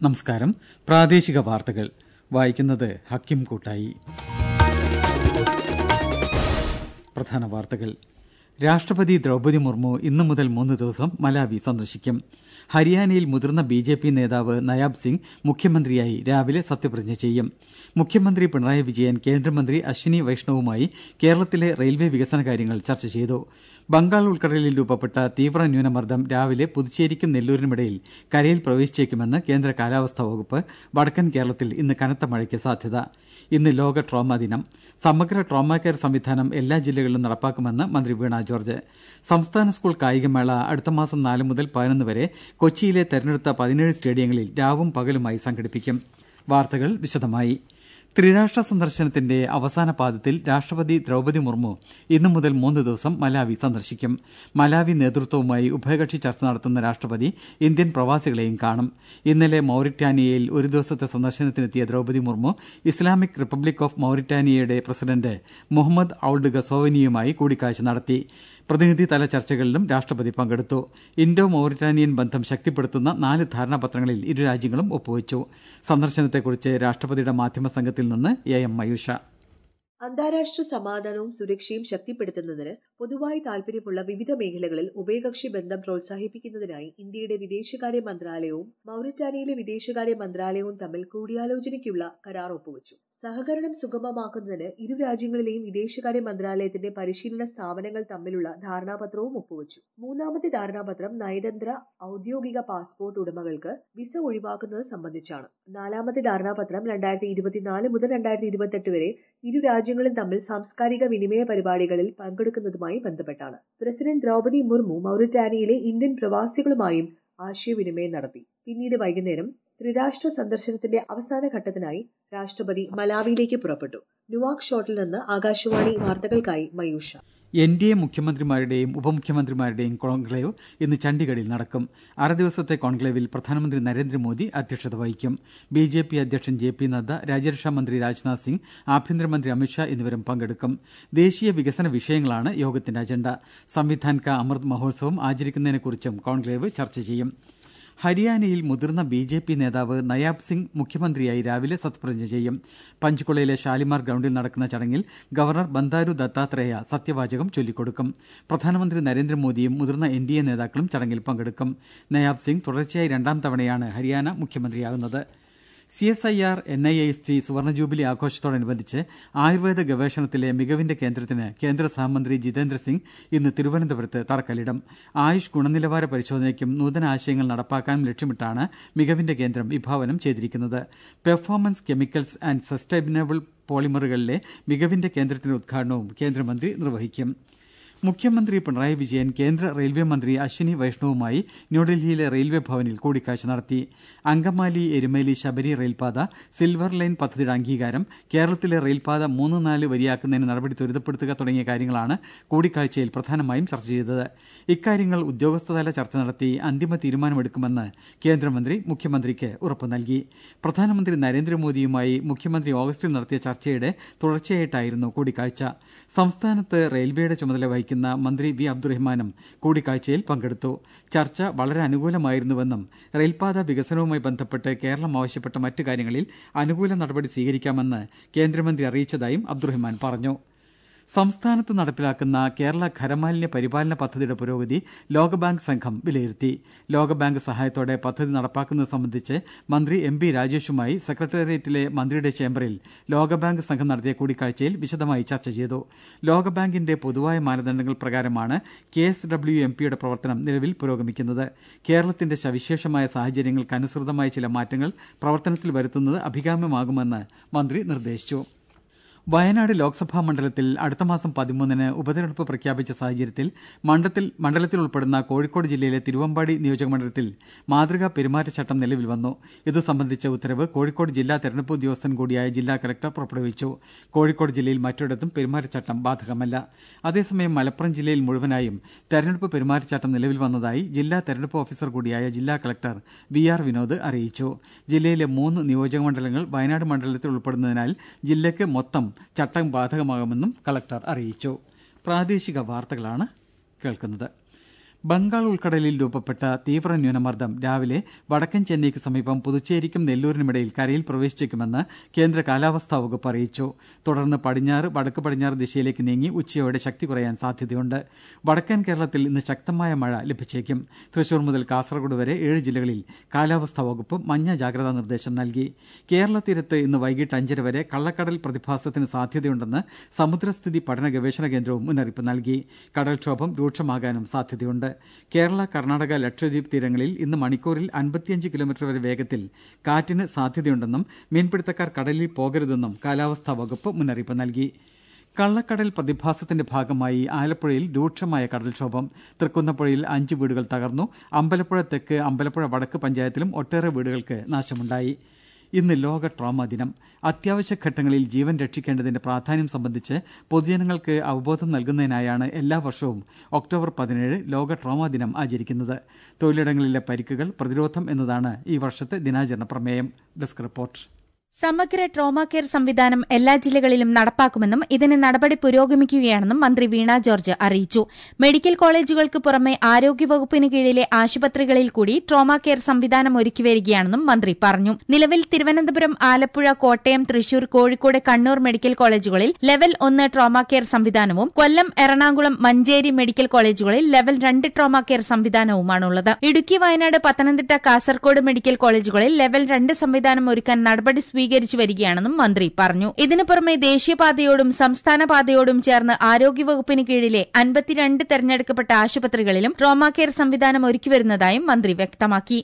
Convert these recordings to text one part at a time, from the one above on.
നമസ്കാരം പ്രാദേശിക വാർത്തകൾ വായിക്കുന്നത് ഹക്കിം കൂട്ടായി പ്രധാന വാർത്തകൾ രാഷ്ട്രപതി ദ്രൌപതി മുർമു ഇന്നു മുതൽ മൂന്ന് ദിവസം മലാവി സന്ദർശിക്കും ഹരിയാനയിൽ മുതിർന്ന ബി ജെ പി നേതാവ് നയാബ് സിംഗ് മുഖ്യമന്ത്രിയായി രാവിലെ സത്യപ്രതിജ്ഞ ചെയ്യും മുഖ്യമന്ത്രി പിണറായി വിജയൻ കേന്ദ്രമന്ത്രി അശ്വിനി വൈഷ്ണവുമായി കേരളത്തിലെ റെയിൽവേ വികസന കാര്യങ്ങൾ ചർച്ച ചെയ്തു ബംഗാൾ ഉൾക്കടലിൽ രൂപപ്പെട്ട തീവ്ര ന്യൂനമർദ്ദം രാവിലെ പുതുച്ചേരിക്കും നെല്ലൂരിനുമിടയിൽ കരയിൽ പ്രവേശിച്ചേക്കുമെന്ന് കേന്ദ്ര കാലാവസ്ഥാ വകുപ്പ് വടക്കൻ കേരളത്തിൽ ഇന്ന് കനത്ത മഴയ്ക്ക് സാധ്യത ഇന്ന് ലോക ട്രോമ ദിനം സമഗ്ര ട്രോമ കെയർ സംവിധാനം എല്ലാ ജില്ലകളിലും നടപ്പാക്കുമെന്ന് മന്ത്രി വീണ ജോർജ് സംസ്ഥാന സ്കൂൾ കായികമേള അടുത്ത മാസം നാല് മുതൽ പതിനൊന്ന് വരെ കൊച്ചിയിലെ തെരഞ്ഞെടുത്ത പതിനേഴ് സ്റ്റേഡിയങ്ങളിൽ രാവും പകലുമായി സംഘടിപ്പിക്കും വാർത്തകൾ വിശദമായി ത്രിരാഷ്ട്ര സന്ദർശനത്തിന്റെ അവസാന പാദത്തിൽ രാഷ്ട്രപതി ദ്രൌപതി മുർമു ഇന്നു മുതൽ മൂന്ന് ദിവസം മലാവി സന്ദർശിക്കും മലാവി നേതൃത്വവുമായി ഉഭയകക്ഷി ചർച്ച നടത്തുന്ന രാഷ്ട്രപതി ഇന്ത്യൻ പ്രവാസികളെയും കാണും ഇന്നലെ മൌറിറ്റാനിയയിൽ ഒരു ദിവസത്തെ സന്ദർശനത്തിനെത്തിയ Draupadi Murmu Islamic Republic of മൌറിറ്റാനിയയുടെ പ്രസിഡന്റ് മുഹമ്മദ് ഔൾഡ് ഗസോവനിയുമായി കൂടിക്കാഴ്ച നടത്തി പ്രതിനിധിതല ചർച്ചകളിലും രാഷ്ട്രപതി പങ്കെടുത്തു ഇൻഡോ മൌറിറ്റാനിയൻ ബന്ധം ശക്തിപ്പെടുത്തുന്ന നാല് ധാരണാപത്രങ്ങളിൽ ഇരു രാജ്യങ്ങളും ഒപ്പുവച്ചു സന്ദർശനത്തെക്കുറിച്ച് രാഷ്ട്രപതിയുടെ മാധ്യമ സംഘത്തിൽ നിന്ന് എ എം മയൂഷ അന്താരാഷ്ട്ര സമാധാനവും സുരക്ഷയും ശക്തിപ്പെടുത്തുന്നതിന് പൊതുവായി താൽപര്യമുള്ള വിവിധ മേഖലകളിൽ ഉഭയകക്ഷി ബന്ധം പ്രോത്സാഹിപ്പിക്കുന്നതിനായി ഇന്ത്യയുടെ വിദേശകാര്യ മന്ത്രാലയവും മൌറിറ്റാനിയയിലെ വിദേശകാര്യ മന്ത്രാലയവും തമ്മിൽ കൂടിയാലോചനയ്ക്കുള്ള കരാർ ഒപ്പുവച്ചു സഹകരണം സുഗമമാക്കുന്നതിന് ഇരു രാജ്യങ്ങളിലെയും വിദേശകാര്യ മന്ത്രാലയത്തിന്റെ പരിശീലന സ്ഥാപനങ്ങൾ തമ്മിലുള്ള ധാരണാപത്രവും ഒപ്പുവച്ചു മൂന്നാമത്തെ ധാരണാപത്രം നയതന്ത്ര ഔദ്യോഗിക പാസ്പോർട്ട് ഉടമകൾക്ക് വിസ ഒഴിവാക്കുന്നത് സംബന്ധിച്ചാണ് നാലാമത്തെ ധാരണാപത്രം രണ്ടായിരത്തി ഇരുപത്തിനാല് മുതൽ രണ്ടായിരത്തി ഇരുപത്തെട്ട് വരെ ഇരു രാജ്യങ്ങളും തമ്മിൽ സാംസ്കാരിക വിനിമയ പരിപാടികളിൽ പങ്കെടുക്കുന്നതുമായി ബന്ധപ്പെട്ടാണ് പ്രസിഡന്റ് ദ്രൌപതി മുർമു മൌറിറ്റാനിയയിലെ ഇന്ത്യൻ പ്രവാസികളുമായും ആശയവിനിമയം നടത്തി പിന്നീട് വൈകുന്നേരം ത്രിരാഷ്ട്ര സന്ദർശനത്തിന്റെ അവസാന ഘട്ടത്തിനായി രാഷ്ട്രപതി മലാവിയിലേക്ക് പുറപ്പെട്ടു നുവാക് ഷോട്ടിൽ നിന്ന് ആകാശവാണി വാർത്തകൾക്കായി മയൂഷ എൻ ഡി എ മുഖ്യമന്ത്രിമാരുടെയും ഉപമുഖ്യമന്ത്രിമാരുടെയും കോൺക്ലേവ് ഇന്ന് ചണ്ഡീഗഡിൽ നടക്കും അര ദിവസത്തെ കോൺക്ലേവിൽ പ്രധാനമന്ത്രി നരേന്ദ്രമോദി അധ്യക്ഷത വഹിക്കും ബി ജെ പി അധ്യക്ഷൻ ജെ പി നദ്ദ രാജ്യരക്ഷാ മന്ത്രി രാജ്നാഥ് സിംഗ് ആഭ്യന്തരമന്ത്രി അമിത്ഷാ എന്നിവരും പങ്കെടുക്കും ദേശീയ വികസന വിഷയങ്ങളാണ് യോഗത്തിന്റെ അജണ്ട സംവിധാൻ കാ അമൃത് മഹോത്സവം ആചരിക്കുന്നതിനെക്കുറിച്ചും കോൺക്ലേവ് ചർച്ച ചെയ്യും ഹരിയാനയിൽ മുതിർന്ന ബി ജെ പി നേതാവ് നയാബ് സിംഗ് മുഖ്യമന്ത്രിയായി രാവിലെ സത്യപ്രതിജ്ഞ ചെയ്യും പഞ്ച്കുളയിലെ ഷാലിമാർ ഗ്രൌണ്ടിൽ നടക്കുന്ന ചടങ്ങിൽ ഗവർണർ ബന്ദാരു ദത്താത്രേയ സത്യവാചകം ചൊല്ലിക്കൊടുക്കും പ്രധാനമന്ത്രി നരേന്ദ്രമോദിയും മുതിർന്ന എൻ ഡി എ നേതാക്കളും ചടങ്ങിൽ പങ്കെടുക്കും നയാബ് സിംഗ് തുടർച്ചയായി രണ്ടാം തവണയാണ് ഹരിയാന മുഖ്യമന്ത്രിയാകുന്നത് C S I R N I S T സുവർണ ജൂബിലി ആഘോഷത്തോടനുബന്ധിച്ച് ആയുർവേദ ഗവേഷണത്തിലെ മികവിന്റെ കേന്ദ്രത്തിന് കേന്ദ്ര സഹമന്ത്രി ജിതേന്ദ്ര സിംഗ് ഇന്ന് തിരുവനന്തപുരത്ത് തറക്കല്ലിടും ആയുഷ് ഗുണനിലവാര പരിശോധനയ്ക്കും നൂതന ആശയങ്ങൾ നടപ്പാക്കാനും ലക്ഷ്യമിട്ടാണ് മികവിന്റെ കേന്ദ്രം വിഭാവനം ചെയ്തിരിക്കുന്നത് പെർഫോമൻസ് കെമിക്കൽസ് ആൻഡ് സസ്റ്റൈനബിൾ പോളിമറുകളിലെ മികവിന്റെ കേന്ദ്രത്തിന്റെ ഉദ്ഘാടനവും കേന്ദ്രമന്ത്രി നിർവഹിക്കും മുഖ്യമന്ത്രി പിണറായി വിജയൻ കേന്ദ്ര റെയിൽവേ മന്ത്രി അശ്വിനി വൈഷ്ണവുമായി ന്യൂഡൽഹിയിലെ റെയിൽവേ ഭവനിൽ കൂടിക്കാഴ്ച നടത്തി അങ്കമാലി എരുമേലി ശബരി റെയിൽപാത സിൽവർ ലൈൻ പദ്ധതിയുടെ അംഗീകാരം കേരളത്തിലെ റെയിൽപാത മൂന്ന് നാല് വരിയാക്കുന്നതിന് നടപടി ത്വരിതപ്പെടുത്തുക തുടങ്ങിയ കാര്യങ്ങളാണ് കൂടിക്കാഴ്ചയിൽ പ്രധാനമായും ചർച്ച ചെയ്തത് ഇക്കാര്യങ്ങൾ ഉദ്യോഗസ്ഥതല ചർച്ച നടത്തി അന്തിമ തീരുമാനമെടുക്കുമെന്ന് കേന്ദ്രമന്ത്രി മുഖ്യമന്ത്രിക്ക് ഉറപ്പു നൽകി പ്രധാനമന്ത്രി നരേന്ദ്രമോദിയുമായി മുഖ്യമന്ത്രി ഓഗസ്റ്റിൽ നടത്തിയ ചർച്ചയുടെ തുടർച്ചയായിട്ടായിരുന്നു കൂടിക്കാഴ്ച സംസ്ഥാനത്ത് റെയിൽവേയുടെ ചുമതല വഹിക്കുന്ന മന്ത്രി വി അബ്ദുറഹ്മാനും കൂടിക്കാഴ്ചയിൽ പങ്കെടുത്തു ചർച്ച വളരെ അനുകൂലമായിരുന്നുവെന്നും റെയിൽപാത വികസനവുമായി ബന്ധപ്പെട്ട് കേരളം ആവശ്യപ്പെട്ട മറ്റു കാര്യങ്ങളിൽ അനുകൂല നടപടി സ്വീകരിക്കാമെന്ന് കേന്ദ്രമന്ത്രി അറിയിച്ചതായും അബ്ദുറഹ്മാൻ പറഞ്ഞു സംസ്ഥാനത്ത് നടപ്പിലാക്കുന്ന കേരള ഖരമാലിന്യ പരിപാലന പദ്ധതിയുടെ പുരോഗതി ലോകബാങ്ക് സംഘം വിലയിരുത്തി ലോകബാങ്ക് സഹായത്തോടെ പദ്ധതി നടപ്പാക്കുന്നത് സംബന്ധിച്ച് മന്ത്രി എം ബി രാജേഷുമായി സെക്രട്ടേറിയറ്റിലെ മന്ത്രിയുടെ ചേംബറിൽ ലോകബാങ്ക് സംഘം നടത്തിയ കൂടിക്കാഴ്ചയിൽ വിശദമായി ചർച്ച ചെയ്തു ലോകബാങ്കിന്റെ പൊതുവായ മാനദണ്ഡങ്ങൾ പ്രകാരമാണ് കെ എസ് ഡബ്ല്യു എം പിയുടെ പ്രവർത്തനം നിലവിൽ പുരോഗമിക്കുന്നത് കേരളത്തിന്റെ സവിശേഷമായ സാഹചര്യങ്ങൾക്ക് അനുസൃതമായ ചില മാറ്റങ്ങൾ പ്രവർത്തനത്തിൽ വരുത്തുന്നത് അഭികാമ്യമാകുമെന്ന് മന്ത്രി നിർദ്ദേശിച്ചു വയനാട് ലോക്സഭാ മണ്ഡലത്തിൽ അടുത്ത മാസം പതിമൂന്നിന് ഉപതെരഞ്ഞെടുപ്പ് പ്രഖ്യാപിച്ച സാഹചര്യത്തിൽ മണ്ഡലത്തിൽ മണ്ഡലത്തിൽ ഉൾപ്പെടുന്ന കോഴിക്കോട് ജില്ലയിലെ തിരുവമ്പാടി നിയോജക മണ്ഡലത്തിൽ മാതൃകാ പെരുമാറ്റച്ചട്ടം നിലവിൽ വന്നു ഇതു സംബന്ധിച്ച ഉത്തരവ് കോഴിക്കോട് ജില്ലാ തെരഞ്ഞെടുപ്പ് ഉദ്യോഗസ്ഥൻ കൂടിയായ ജില്ലാ കലക്ടർ പുറപ്പെടുവിച്ചു കോഴിക്കോട് ജില്ലയിൽ മറ്റൊരിടത്തും പെരുമാറ്റച്ചട്ടം ബാധകമല്ല അതേസമയം മലപ്പുറം ജില്ലയിൽ മുഴുവനായും തെരഞ്ഞെടുപ്പ് പെരുമാറ്റച്ചട്ടം നിലവിൽ വന്നതായി ജില്ലാ തെരഞ്ഞെടുപ്പ് ഓഫീസർ കൂടിയായ ജില്ലാ കലക്ടർ വി ആർ വിനോദ് അറിയിച്ചു ജില്ലയിലെ മൂന്ന് നിയോജക മണ്ഡലങ്ങൾ വയനാട് മണ്ഡലത്തിൽ ഉൾപ്പെടുന്നതിനാൽ ജില്ലയ്ക്ക് മൊത്തം ചട്ടം ബാധകമാകുമെന്നും കളക്ടർ അറിയിച്ചു പ്രാദേശിക വാർത്തകളാണ് കേൾക്കുന്നത് ബംഗാൾ ഉൾക്കടലിൽ രൂപപ്പെട്ട തീവ്ര ന്യൂനമർദ്ദം രാവിലെ വടക്കൻ ചെന്നൈക്ക് സമീപം പുതുച്ചേരിക്കും നെല്ലൂരിനുമിടയിൽ കരയിൽ പ്രവേശിച്ചേക്കുമെന്ന് കേന്ദ്ര കാലാവസ്ഥാ വകുപ്പ് അറിയിച്ചു തുടർന്ന് പടിഞ്ഞാറ് വടക്ക് പടിഞ്ഞാറ് ദിശയിലേക്ക് നീങ്ങി ഉച്ചയോടെ ശക്തി കുറയാൻ സാധ്യതയുണ്ട് വടക്കൻ കേരളത്തിൽ ഇന്ന് ശക്തമായ മഴ ലഭിച്ചേക്കും തൃശൂർ മുതൽ കാസർഗോഡ് വരെ ഏഴ് ജില്ലകളിൽ കാലാവസ്ഥാ വകുപ്പ് മഞ്ഞ ജാഗ്രതാ നിർദ്ദേശം നൽകി കേരള തീരത്ത് ഇന്ന് വൈകിട്ട് അഞ്ചര വരെ കള്ളക്കടൽ പ്രതിഭാസത്തിന് സാധ്യതയുണ്ടെന്ന് സമുദ്രസ്ഥിതി പഠന ഗവേഷണ കേന്ദ്രവും മുന്നറിയിപ്പ് നൽകി കടൽക്ഷോഭം രൂക്ഷമാകാനും സാധ്യതയുണ്ട് കേരള കർണാടക ലക്ഷദ്വീപ് തീരങ്ങളിൽ ഇന്ന് മണിക്കൂറിൽ അൻപത്തിയഞ്ച് കിലോമീറ്റർ വരെ വേഗത്തിൽ കാറ്റിന് സാധ്യതയുണ്ടെന്നും മീൻപിടുത്തക്കാർ കടലിൽ പോകരുതെന്നും കാലാവസ്ഥാ വകുപ്പ് മുന്നറിയിപ്പ് നൽകി കള്ളക്കടൽ പ്രതിഭാസത്തിന്റെ ഭാഗമായി ആലപ്പുഴയിൽ രൂക്ഷമായ കടൽക്ഷോഭം തൃക്കുന്നപ്പുഴയിൽ അഞ്ച് വീടുകൾ തകർന്നു അമ്പലപ്പുഴ തെക്ക് അമ്പലപ്പുഴ വടക്ക് പഞ്ചായത്തിലും ഒട്ടേറെ വീടുകൾക്ക് നാശമുണ്ടായി ഇന്ന് ലോക ട്രോമ ദിനം അത്യാവശ്യ ഘട്ടങ്ങളിൽ ജീവൻ രക്ഷിക്കേണ്ടതിന്റെ പ്രാധാന്യം സംബന്ധിച്ച് പൊതുജനങ്ങൾക്ക് അവബോധം നൽകുന്നതിനായാണ് എല്ലാ വർഷവും ഒക്ടോബർ പതിനേഴ് ലോക ട്രോമ ദിനം ആചരിക്കുന്നത് തൊഴിലിടങ്ങളിലെ പരിക്കുകൾ പ്രതിരോധം എന്നതാണ് ഈ വർഷത്തെ ദിനാചരണ പ്രമേയം ഡെസ്ക് റിപ്പോർട്ട് സമഗ്ര ട്രോമാ കെയർ സംവിധാനം എല്ലാ ജില്ലകളിലും നടപ്പാക്കുമെന്നും ഇതിന് നടപടി പുരോഗമിക്കുകയാണെന്നും മന്ത്രി വീണ ജോർജ് അറിയിച്ചു മെഡിക്കൽ കോളേജുകൾക്ക് പുറമെ ആരോഗ്യവകുപ്പിന് കീഴിലെ ആശുപത്രികളിൽ കൂടി ട്രോമാ കെയർ സംവിധാനം ഒരുക്കിവരികയാണെന്നും മന്ത്രി പറഞ്ഞു നിലവിൽ തിരുവനന്തപുരം ആലപ്പുഴ കോട്ടയം തൃശൂർ കോഴിക്കോട് കണ്ണൂർ മെഡിക്കൽ കോളേജുകളിൽ ലെവൽ ഒന്ന് ട്രോമാ കെയർ സംവിധാനവും കൊല്ലം എറണാകുളം മഞ്ചേരി മെഡിക്കൽ കോളേജുകളിൽ ലെവൽ രണ്ട് ട്രോമാ കെയർ സംവിധാനവുമാണുള്ളത് ഇടുക്കി വയനാട് പത്തനംതിട്ട കാസർകോട് മെഡിക്കൽ കോളേജുകളിൽ ലെവൽ രണ്ട് സംവിധാനം ഒരുക്കാൻ നടപടി സ്വീകരിച്ചു വരികയാണെന്നും മന്ത്രി പറഞ്ഞു ഇതിനു പുറമെ ദേശീയപാതയോടും സംസ്ഥാന പാതയോടും ചേർന്ന് ആരോഗ്യവകുപ്പിന് കീഴിലെ അൻപത്തിരണ്ട് തെരഞ്ഞെടുക്കപ്പെട്ട ആശുപത്രികളിലും ട്രോമാ കെയർ സംവിധാനം ഒരുക്കിവരുന്നതായും മന്ത്രി വ്യക്തമാക്കി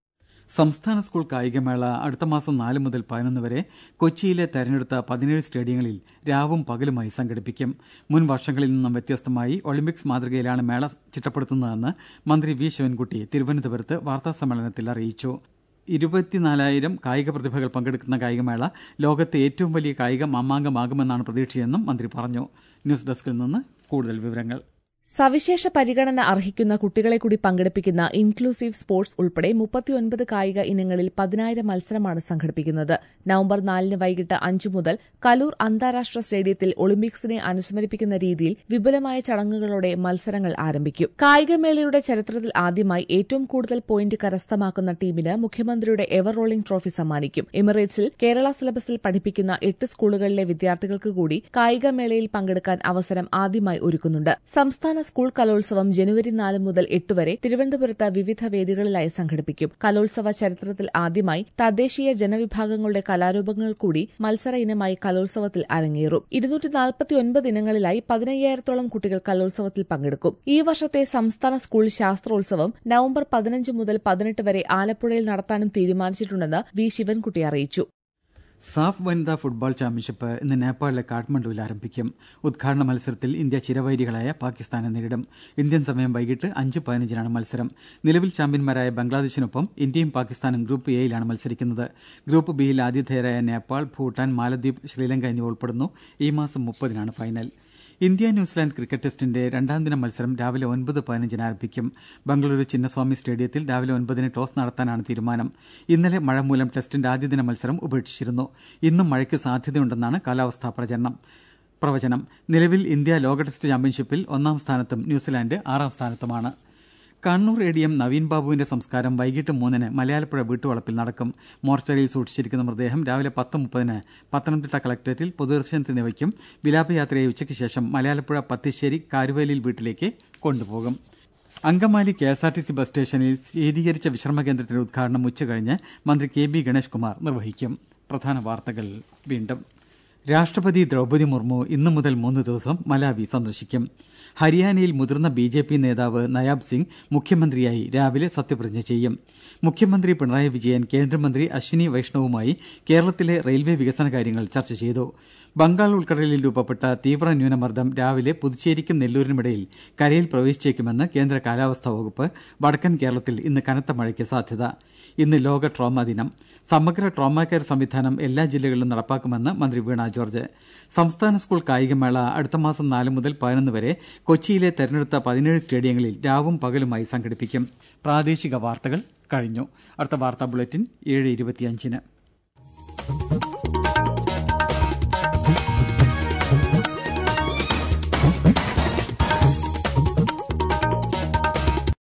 സംസ്ഥാന സ്കൂൾ കായികമേള അടുത്ത മാസം നാല് മുതൽ പതിനൊന്ന് വരെ കൊച്ചിയിലെ തെരഞ്ഞെടുത്ത പതിനേഴ് സ്റ്റേഡിയങ്ങളിൽ രാവും പകലുമായി സംഘടിപ്പിക്കും മുൻ വർഷങ്ങളിൽ നിന്നും വ്യത്യസ്തമായി ഒളിമ്പിക്സ് മാതൃകയിലാണ് മേള ചിട്ടപ്പെടുത്തുന്നതെന്ന് മന്ത്രി വി ശിവൻകുട്ടി തിരുവനന്തപുരത്ത് വാർത്താസമ്മേളനത്തിൽ അറിയിച്ചു ഇരുപത്തിനാലായിരം കായിക പ്രതിഭകൾ പങ്കെടുക്കുന്ന കായികമേള ലോകത്തെ ഏറ്റവും വലിയ കായിക മാമാങ്കമാകുമെന്നാണ് പ്രതീക്ഷയെന്നും മന്ത്രി പറഞ്ഞു ന്യൂസ് ഡെസ്കിൽ നിന്ന് കൂടുതൽ വിവരങ്ങൾ സവിശേഷ പരിഗണന അർഹിക്കുന്ന കുട്ടികളെ കൂടി പങ്കെടുപ്പിക്കുന്ന ഇൻക്ലൂസീവ് സ്പോർട്സ് ഉൾപ്പെടെ മുപ്പത്തിയൊൻപത് കായിക ഇനങ്ങളിൽ പതിനായിരം മത്സരമാണ് സംഘടിപ്പിക്കുന്നത് നവംബർ നാലിന് വൈകിട്ട് അഞ്ചു മുതൽ കലൂർ അന്താരാഷ്ട്ര സ്റ്റേഡിയത്തിൽ ഒളിമ്പിക്സിനെ അനുസ്മരിപ്പിക്കുന്ന രീതിയിൽ വിപുലമായ ചടങ്ങുകളോടെ മത്സരങ്ങൾ ആരംഭിക്കും കായികമേളയുടെ ചരിത്രത്തിൽ ആദ്യമായി ഏറ്റവും കൂടുതൽ പോയിന്റ് കരസ്ഥമാക്കുന്ന ടീമിന് മുഖ്യമന്ത്രിയുടെ എവർ റോളിംഗ് ട്രോഫി സമ്മാനിക്കും എമിറേറ്റ്സിൽ കേരള സിലബസിൽ പഠിപ്പിക്കുന്ന എട്ട് സ്കൂളുകളിലെ വിദ്യാർത്ഥികൾക്ക് കൂടി കായികമേളയിൽ പങ്കെടുക്കാൻ അവസരം ആദ്യമായി ഒരുക്കുന്നുണ്ട് സംസ്ഥാന സംസ്ഥാന സ്കൂൾ കലോത്സവം ജനുവരി നാല് മുതൽ എട്ട് വരെ തിരുവനന്തപുരത്ത് വിവിധ വേദികളിലായി സംഘടിപ്പിക്കും കലോത്സവ ചരിത്രത്തിൽ ആദ്യമായി തദ്ദേശീയ ജനവിഭാഗങ്ങളുടെ കലാരൂപങ്ങൾ കൂടി മത്സര ഇനമായി കലോത്സവത്തിൽ അരങ്ങേറും ഇരുന്നൂറ്റി നാൽപ്പത്തിയൊൻപത് ഇനങ്ങളിലായി പതിനയ്യായിരത്തോളം കുട്ടികൾ കലോത്സവത്തിൽ പങ്കെടുക്കും ഈ വർഷത്തെ സംസ്ഥാന സ്കൂൾ ശാസ്ത്രോത്സവം നവംബർ പതിനഞ്ച് മുതൽ പതിനെട്ട് വരെ ആലപ്പുഴയിൽ നടത്താനും തീരുമാനിച്ചിട്ടുണ്ടെന്ന് വി ശിവൻകുട്ടി അറിയിച്ചു സാഫ് വനിതാ ഫുട്ബോൾ ചാമ്പ്യൻഷിപ്പ് ഇന്ന് നേപ്പാളിലെ കാഠ്മണ്ഡുവിൽ ആരംഭിക്കും ഉദ്ഘാടന മത്സരത്തിൽ ഇന്ത്യ ചിരവൈരികളായ പാകിസ്ഥാനെ നേരിടും ഇന്ത്യൻ സമയം വൈകിട്ട് അഞ്ച് പതിനഞ്ചിനാണ് മത്സരം നിലവിൽ ചാമ്പ്യന്മാരായ ബംഗ്ലാദേശിനൊപ്പം ഇന്ത്യയും പാകിസ്ഥാനും ഗ്രൂപ്പ് എയിലാണ് മത്സരിക്കുന്നത് ഗ്രൂപ്പ് ബിയിൽ ആതിഥേയരായ നേപ്പാൾ ഭൂട്ടാൻ മാലദ്വീപ് ശ്രീലങ്ക എന്നിവ ഉൾപ്പെടുന്നു ഈ മാസം മുപ്പതിനാണ് ഫൈനൽ ഇന്ത്യ ന്യൂസിലാൻഡ് ക്രിക്കറ്റ് ടെസ്റ്റിന്റെ രണ്ടാം ദിന മത്സരം രാവിലെ ഒൻപത് പതിനഞ്ചിന് ആരംഭിക്കും ബംഗളൂരു ചിന്നസ്വാമി സ്റ്റേഡിയത്തിൽ രാവിലെ ഒൻപതിന് ടോസ് നടത്താനാണ് തീരുമാനം ഇന്നലെ മഴ മൂലം ടെസ്റ്റിന്റെ ആദ്യദിന മത്സരം ഉപേക്ഷിച്ചിരുന്നു ഇന്നും മഴയ്ക്ക് സാധ്യതയുണ്ടെന്നാണ് കാലാവസ്ഥാ പ്രചരണം പ്രവചനം നിലവിൽ ഇന്ത്യ ലോക ടെസ്റ്റ് ചാമ്പ്യൻഷിപ്പിൽ ഒന്നാം സ്ഥാനത്തും ന്യൂസിലാൻഡ് ആറാം സ്ഥാനത്തുമാണ് Kannur A D M Naveen ബാബുവിന്റെ സംസ്കാരം വൈകിട്ട് മൂന്നിന് മലയാലപ്പുഴ വീട്ടുവളപ്പിൽ നടക്കും മോർച്ചറിയിൽ സൂക്ഷിച്ചിരിക്കുന്ന മൃതദേഹം രാവിലെ പത്ത് മുപ്പതിന് പത്തനംതിട്ട കളക്ടറേറ്റിൽ പൊതുദർശനത്തിന് വയ്ക്കും വിലാപയാത്രയെ ഉച്ചയ്ക്ക് ശേഷം മലയാലപ്പുഴ പത്തിശ്ശേരി കാരുവേലിൽ വീട്ടിലേക്ക് കൊണ്ടുപോകും Angamaly K S R T C bus സ്റ്റേഷനിൽ ശീതീകരിച്ച വിശ്രമ കേന്ദ്രത്തിന്റെ ഉദ്ഘാടനം ഉച്ചകഴിഞ്ഞ് മന്ത്രി കെ ബി ഗണേഷ് കുമാർ നിർവഹിക്കും പ്രധാന വാർത്തകൾ വീണ്ടും രാഷ്ട്രപതി ദ്രൌപതി മുർമു ഇന്നു മുതൽ മൂന്ന് ദിവസം മലാവി സന്ദർശിക്കും ഹരിയാനയിൽ മുതിർന്ന ബി ജെ പി നേതാവ് നയാബ് സിംഗ് മുഖ്യമന്ത്രിയായി രാവിലെ സത്യപ്രതിജ്ഞ ചെയ്യും മുഖ്യമന്ത്രി പിണറായി വിജയൻ കേന്ദ്രമന്ത്രി അശ്വിനി വൈഷ്ണവുമായി കേരളത്തിലെ റെയിൽവേ വികസന കാര്യങ്ങൾ ചർച്ച ചെയ്തു ബംഗാൾ ഉൾക്കടലിൽ രൂപപ്പെട്ട തീവ്ര ന്യൂനമർദ്ദം രാവിലെ പുതുച്ചേരിക്കും നെല്ലൂരിനുമിടയിൽ കരയിൽ പ്രവേശിച്ചേക്കുമെന്ന് കേന്ദ്ര കാലാവസ്ഥാ വകുപ്പ് വടക്കൻ കേരളത്തിൽ ഇന്ന് കനത്ത മഴയ്ക്ക് സാധ്യത ഇന്ന് ലോക ട്രോമ ദിനം സമഗ്ര ട്രോമ കെയർ സംവിധാനം എല്ലാ ജില്ലകളിലും നടപ്പാക്കുമെന്ന് മന്ത്രി വീണ ജോർജ് സംസ്ഥാന സ്കൂൾ കായികമേള അടുത്ത മാസം നാല് മുതൽ പതിനൊന്ന് വരെ കൊച്ചിയിലെ തെരഞ്ഞെടുത്ത പതിനേഴ് സ്റ്റേഡിയങ്ങളിൽ രാവും പകലുമായി സംഘടിപ്പിക്കും പ്രാദേശിക വാർത്തകൾ കഴിഞ്ഞു അടുത്ത വാർത്താ ബുള്ളറ്റിൻ ഏഴ് ഇരുപത്തിയഞ്ചിന്